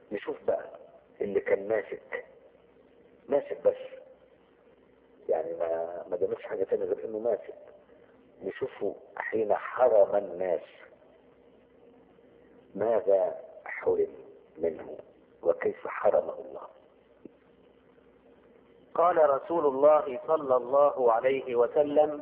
نشوف بقى اللي كان ماسك ماسك بس يعني ما ما بيعملش حاجة تانية غير انه ماسك نشوفه حين حرم الناس ماذا حرم منه وكيف حرمه الله قال رسول الله صلى الله عليه وسلم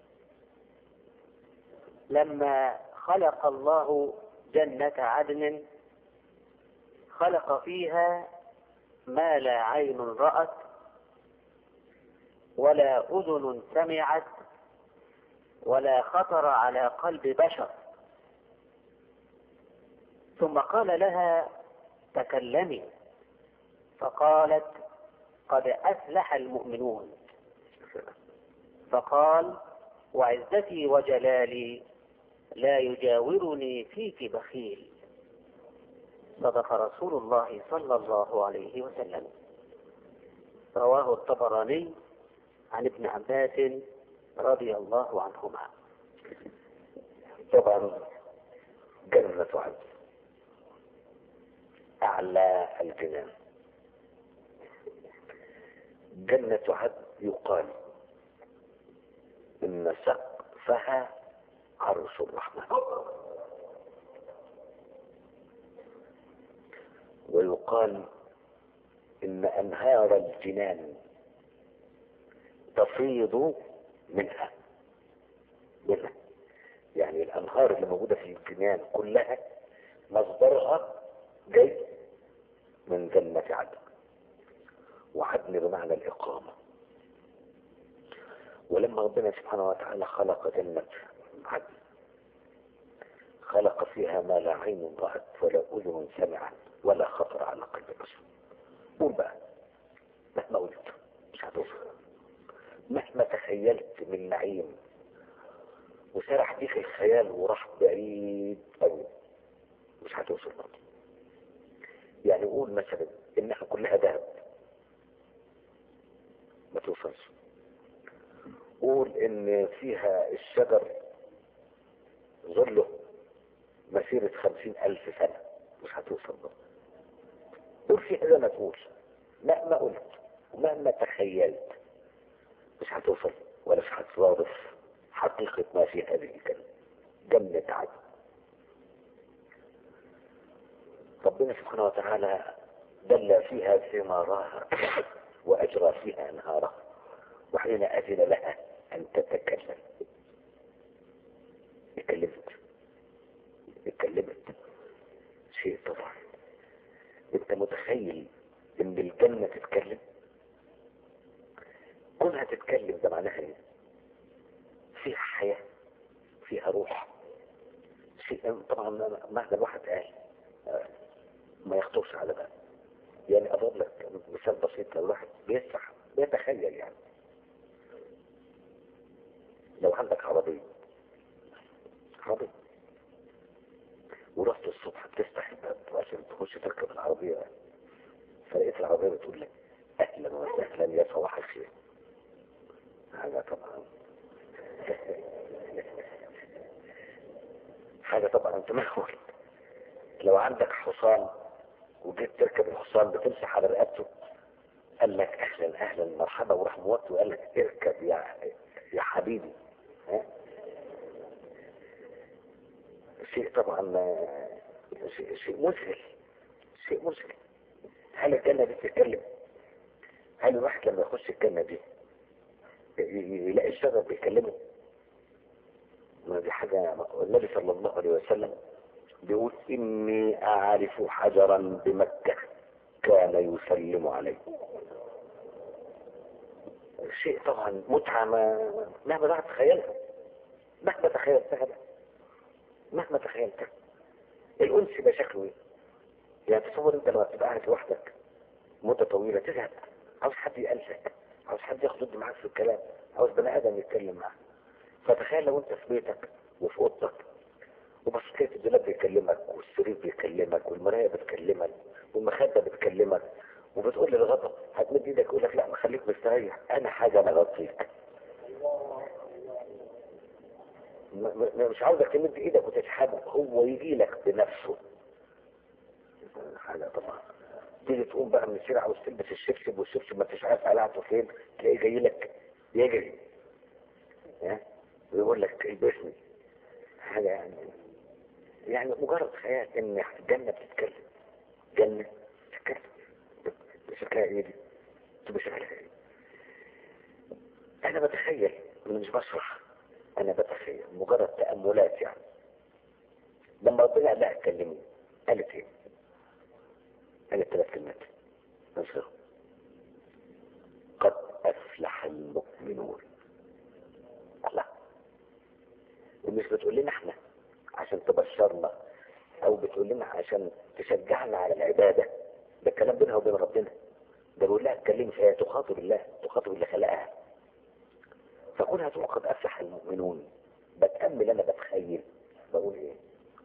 لما خلق الله جنة عدن خلق فيها ما لا عين رأت ولا أذن سمعت ولا خطر على قلب بشر ثم قال لها تكلمي فقالت قد أفلح المؤمنون فقال وعزتي وجلالي لا يجاورني فيك بخيل صدق رسول الله صلى الله عليه وسلم رواه الطبراني عن ابن عباس رضي الله عنهما طبعا جنة عدن أعلى الجنان جنة عدن يقال إن سقفها عرش الرحمن ويقال إن أنهار الجنان تفيض منها منها يعني الأنهار اللي موجودة في الجنان كلها مصدرها جاي من جنة عدن وعدن بمعنى الإقامة ولما ربنا سبحانه وتعالى خلق جنة عدن خلق فيها ما لا عين رأت ولا أذن سمعت ولا خطر على قلب بشر قول بقى مهما قلت مش هتوصل مهما تخيلت من نعيم وسرح بيك الخيال وراح بعيد قوي مش هتوصل برضه يعني قول مثلا انها كلها ذهب ما توصلش قول ان فيها الشجر ظله مسيرة خمسين الف سنة مش هتوصل برضه قول فيها زي ما تقول مهما قلت ومهما تخيلت مش هتوصل ولا مش هتصادف حقيقة ما في هذه الكلمة جنة عدن ربنا سبحانه وتعالى دل فيها ثمارها وأجرى فيها أنهارها وحين أذن لها أن تتكلم اتكلمت اتكلمت شيء طبعا انت متخيل ان الجنة تتكلم كونها تتكلم ده معناها ايه فيها حياة فيها روح شيء طبعا مهما الواحد قال ما يخطرش على بال يعني اضرب لك مثال بسيط لو الواحد بيسرح بيتخيل يعني لو عندك عربية عربية ورحت الصبح بتفتح الباب عشان تخش تركب العربية فلقيت العربية بتقول لك اهلا وسهلا يا صباح الخير هذا طبعا حاجة طبعا تمهل لو عندك حصان وجيت تركب الحصان بتمسح على رقبته قال لك اهلا اهلا مرحبا وراح موطي وقال لك اركب يا يا حبيبي ها شيء طبعا شيء, شيء مذهل شيء مذهل هل الجنة دي بتتكلم هل الواحد لما يخش الجنة دي يلاقي الشجر بيكلمه ما دي حاجة النبي صلى الله عليه وسلم بيقول إني أعرف حجرا بمكة كان يسلم عليه شيء طبعا متعة ما مهما بقى تخيلها مهما تخيلتها بقى مهما تخيلتها الأنس ده شكله ايه؟ يعني تصور انت لما تبقى قاعد لوحدك مدة طويلة تزهق عاوز حد يأنسك عاوز حد ياخد معاك في الكلام عاوز بني آدم يتكلم معاك فتخيل لو انت في بيتك وفي اوضتك وبصيت لقيت الدولاب بيكلمك والسرير بيكلمك والمرايه بتكلمك والمخده بتكلمك وبتقول للغضب هتمد ايدك يقول لك لا ما خليك مستريح انا حاجه انا غطيك مش عاوزك تمد ايدك وتسحبه هو يجي لك بنفسه حاجة طبعا تيجي تقوم بقى من الشارع عاوز تلبس الشبشب والشبشب ما انتش عارف قلعته فين تلاقيه جاي لك يجري ها ويقول لك البسني حاجة يعني يعني مجرد خيال ان الجنة بتتكلم جنة بتتكلم بشكلها ايه دي بشكلها ايه انا بتخيل انا مش بشرح انا بتخيل مجرد تأملات يعني لما ربنا قال لها اتكلمي قالت ايه قالت ثلاث كلمات نصر قد افلح المؤمنون الله ومش بتقول لنا احنا عشان تبشرنا او بتقول لنا عشان تشجعنا على العبادة ده الكلام بينها وبين ربنا ده بيقول لها اتكلمي فيها تخاطب الله تخاطب اللي خلقها فكونها تقول قد افلح المؤمنون بتأمل انا بتخيل بقول ايه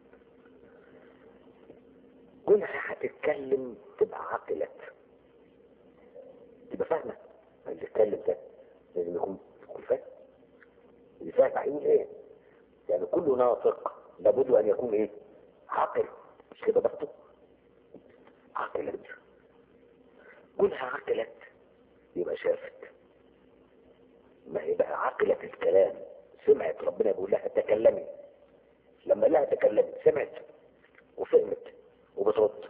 كونها هتتكلم تبقى عقلت تبقى فاهمة اللي يتكلم ده لازم يكون يكون فاهم اللي فاهم هيقول ايه يعني كل ناطق لابد ان يكون ايه عاقل مش كده برضه عقلت كونها عقلت يبقى شافت ما هي بقى عقلت الكلام سمعت ربنا بيقول لها تكلمي لما لها تكلمت سمعت وفهمت وبترد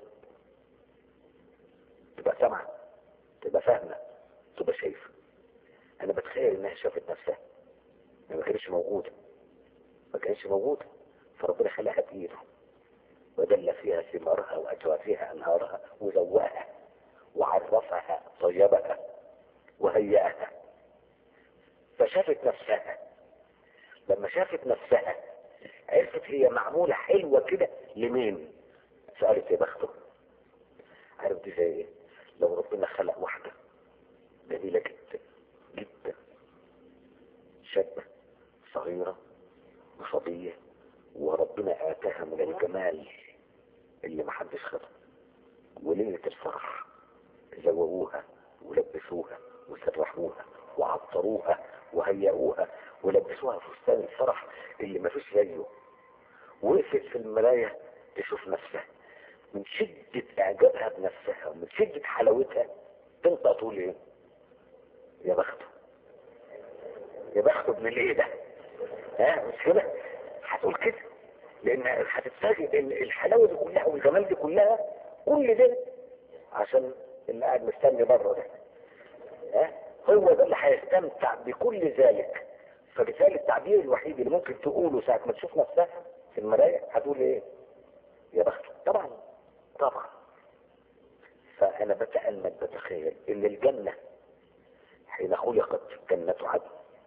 تبقى سامعة تبقى فاهمة تبقى شايفة انا بتخيل انها شافت نفسها ما كانتش موجودة ما كانتش موجودة فربنا خلاها بإيده ودل فيها ثمارها وأجرى فيها أنهارها وزوأها وعرفها طيبها وهيأها فشافت نفسها لما شافت نفسها عرفت هي معمولة حلوة كده لمين سألت يا بخته عارف دي زي ايه لو ربنا خلق واحدة جميلة جدا جدا شابة صغيرة وصبية وربنا آتاها من الجمال اللي محدش خده وليلة الفرح زوجوها ولبسوها وسرحوها وعطروها وهيئوها ولبسوها فستان الفرح اللي ما فيش زيه وقفت في المراية تشوف نفسها من شدة اعجابها بنفسها ومن شدة حلاوتها تنطق تقول ايه يا بخته يا بخته ابن الايه ده ها مش كده هتقول كده لان هتتفاجئ ان الحلاوه دي كلها والجمال دي كلها كل ده عشان اللي قاعد مستني بره ده ها هو ده اللي هيستمتع بكل ذلك فبالتالي التعبير الوحيد اللي ممكن تقوله ساعة ما تشوف نفسها في المراية هتقول ايه يا بخته طبعا طبعا فانا بتأمل بتخيل ان الجنة حين خلقت جنة عدن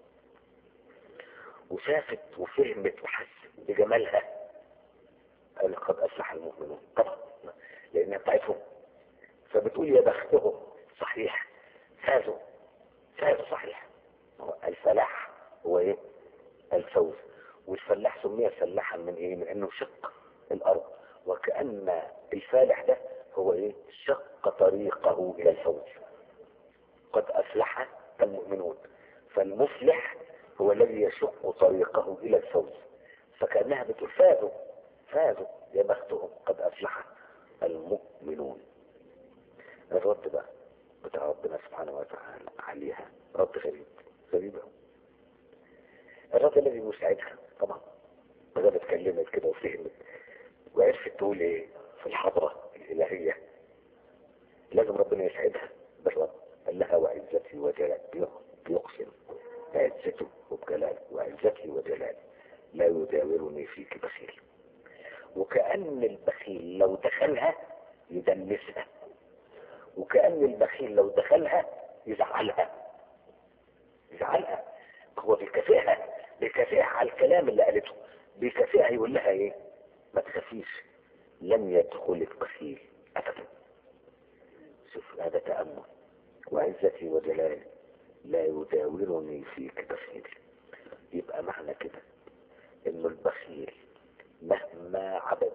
وشافت وفهمت وحست بجمالها قال قد أفلح المؤمنون طبعا لأنها بتاعتهم فبتقول يا بختهم صحيح فازوا فازوا صحيح الفلاح هو ايه الفوز والفلاح سمي فلاحا من ايه من انه شق الارض وكأن الفالح ده هو ايه شق طريقه الى الفوز قد افلح المؤمنون فالمفلح هو الذي يشق طريقه الى الفوز فكأنها بتقول فازوا فازوا يا بختهم قد افلح المؤمنون الرد بقى بتاع ربنا سبحانه وتعالى عليها رد غريب غريب قوي الرد الذي يساعدها طبعا وده اتكلمت كده وفهمت وعرفت تقول ايه في الحضرة الالهية لازم ربنا يسعدها بالرد قال لها وعزتي وجلالي بيقسم بعزته وبجلاله وعزتي وجلاله لا يداورني فيك بخيل وكأن البخيل لو دخلها يدنسها وكأن البخيل لو دخلها يزعلها يزعلها هو بيكافئها بيكافئها على الكلام اللي قالته بيكافئها يقول لها ايه ما تخافيش لن يدخلك بخيل ابدا شوف هذا تأمل وعزتي وجلالي لا يداورني فيك بخيل يبقى معنى كده انه البخيل مهما عبد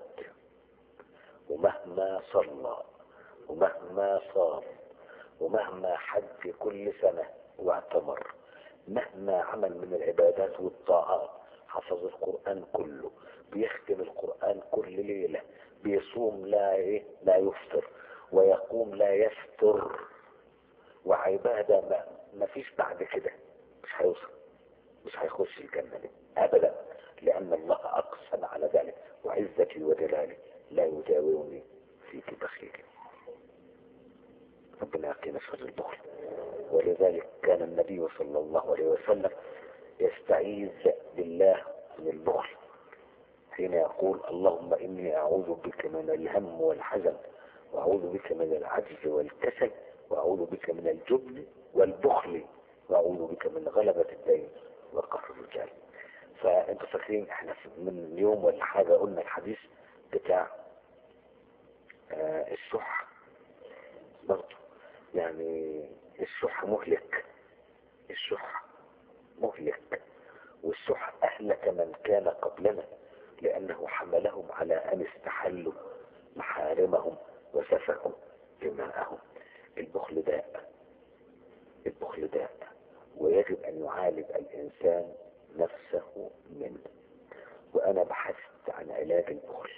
ومهما صلى ومهما صام ومهما حج كل سنة واعتمر مهما عمل من العبادات والطاعات حفظ القرآن كله بيختم القرآن كل ليلة بيصوم لا ايه لا يفطر ويقوم لا يستر وعبادة ما, ما فيش بعد كده مش هيوصل مش هيخش الجنة دي ابدا لان الله اقسم على ذلك وعزتي وجلالي لا يجاورني فيك بخيل ربنا يقينا شر البخل ولذلك كان النبي صلى الله عليه وسلم يستعيذ بالله من البخل حين يقول اللهم إني أعوذ بك من الهم والحزن وأعوذ بك من العجز والكسل وأعوذ بك من الجبن والبخل وأعوذ بك من غلبة الدين وقهر الرجال فأنتوا فاكرين احنا من يوم ولا حاجة قلنا الحديث بتاع آه الشح برضه يعني الشح مهلك الشح مهلك والشح أهلك من كان قبلنا لأنه حملهم على أن استحلوا محارمهم وسفكوا دماءهم البخل داء البخل داء ويجب أن يعالج الإنسان نفسه منه وأنا بحثت عن علاج البخل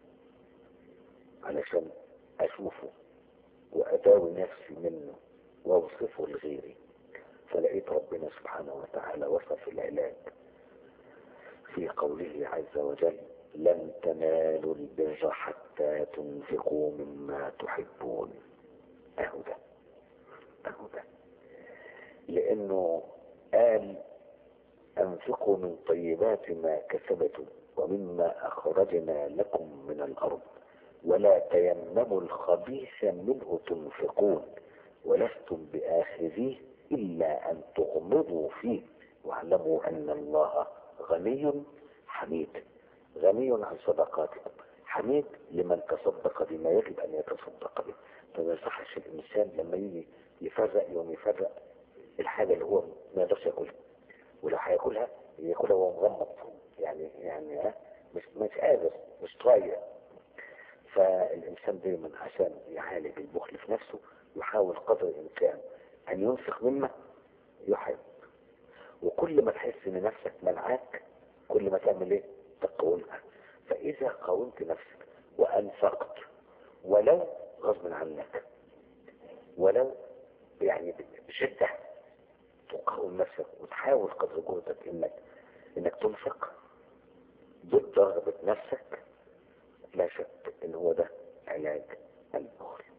علشان أشوفه وأداوي نفسي منه وأوصفه لغيري فلقيت ربنا سبحانه وتعالى وصف العلاج في قوله عز وجل لن تنالوا البر حتى تنفقوا مما تحبون اهو ده اهو ده لانه قال انفقوا من طيبات ما كسبتم ومما اخرجنا لكم من الارض ولا تيمموا الخبيث منه تنفقون ولستم باخذيه الا ان تغمضوا فيه واعلموا ان الله غني حميد غني عن صدقاتكم حميد لمن تصدق بما يجب ان يتصدق به فما يصحش الانسان لما يجي يفرق يوم يفرق الحاجه اللي هو ما يقدرش ياكلها ولو هياكلها ياكلها وهو مغمض يعني يعني ها مش مش قادر مش طايق فالانسان دايما عشان يعالج البخل في نفسه يحاول قدر الامكان ان ينفق مما يحب وكل ما تحس ان نفسك منعاك كل ما تعمل ايه تقاومها فاذا قاومت نفسك وانفقت ولو غصب عنك ولو يعني بشدة تقاوم نفسك وتحاول قدر جهدك انك انك تنفق ضد رغبة نفسك لا شك ان هو ده علاج البخل